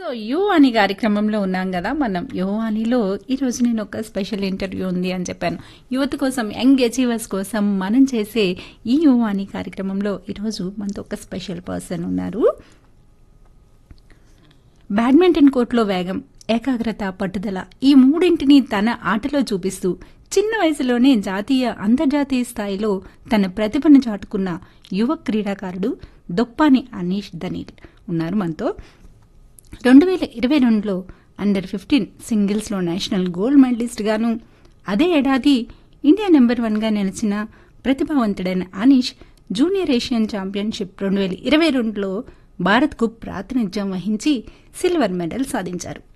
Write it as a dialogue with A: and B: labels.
A: so యో అని కార్యక్రమంలో ఉన్నాం కదా మనం యో అనిలో ఈరోజు నేను ఒక స్పెషల్ ఇంటర్వ్యూ ఉంది అని చెప్పాను యువత కోసం యంగ్ అచీవర్స్ కోసం మనం చేసే ఈ యో అని కార్యక్రమంలో ఈరోజు మనతో ఒక స్పెషల్ పర్సన్ ఉన్నారు బ్యాడ్మింటన్ కోర్టులో వేగం ఏకాగ్రత పట్టుదల ఈ మూడింటిని తన ఆటలో చూపిస్తూ చిన్న వయసులోనే జాతీయ అంతర్జాతీయ స్థాయిలో తన ప్రతిభను చాటుకున్న యువ క్రీడాకారుడు దొప్పాని అనీష్ దనీల్ ఉన్నారు మనతో రెండు వేల ఇరవై రెండులో అండర్ ఫిఫ్టీన్ సింగిల్స్లో నేషనల్ గోల్డ్ మెడలిస్ట్ గాను అదే ఏడాది ఇండియా నెంబర్ వన్గా నిలిచిన ప్రతిభావంతుడైన అనీష్ జూనియర్ ఏషియన్ ఛాంపియన్షిప్ రెండు వేల ఇరవై రెండులో భారత్కు ప్రాతినిధ్యం వహించి సిల్వర్ మెడల్ సాధించారు